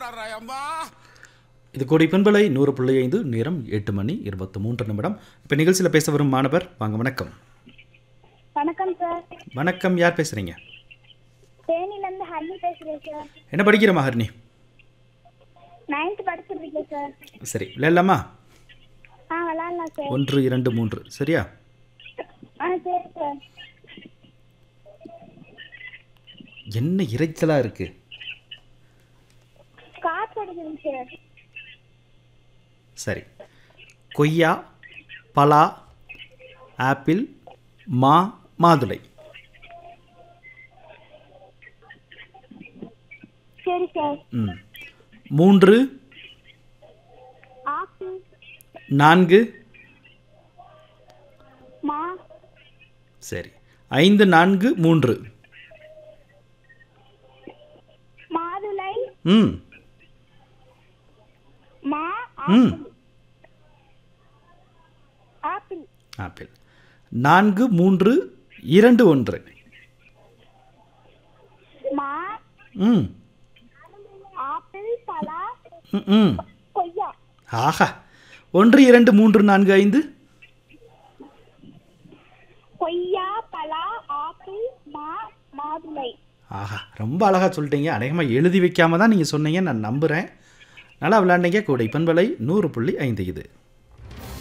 வர்றாய் அம்மா இது கோடி பெண்பலை நூறு புள்ளி ஐந்து நேரம் எட்டு மணி இருபத்தி மூன்று நிமிடம் இப்போ நிகழ்ச்சியில் பேச வரும் மாணவர் வாங்க வணக்கம் வணக்கம் சார் வணக்கம் யார் பேசுகிறீங்க தேனிலேருந்து ஹர்னி பேசுகிறேன் சார் என்ன படிக்கிற மகர்னி நைன்த் படிச்சுட்டு இருக்கேன் சார் சரி விளையாடலாமா ஆ விளாட்லாம் சார் ஒன்று இரண்டு மூன்று சரியா ஆ சரி சார் என்ன இறைச்சலாக இருக்குது காற்று அடிக்குதுங்க சார் சரி கொய்யா பலா ஆப்பிள் மா மாதுளை சரி சார் ம் மூன்று ஆப்பிள் நான்கு மா சரி ஐந்து நான்கு மூன்று மாதுளை ம் மா ம் ஆப்பிள் ஆப்பிள் நான்கு மூன்று இரண்டு ஒன்று மா ம் ஆப்பிள் பலா ம், ம் கொய்யா ஆஹா ஒன்று இரண்டு மூன்று நான்கு ஐந்து கொய்யா பலா ஆப்பிள் மா மாதுளை ஆஹா ரொம்ப அழகாக சொல்லிட்டீங்க அநேகமாக எழுதி வைக்காம தான் நீங்கள் சொன்னீங்க நான் நம்புகிறேன் நல்லா விளையாண்டீங்க கூடை பண்பலை நூறு புள்ளி ஐந்து இது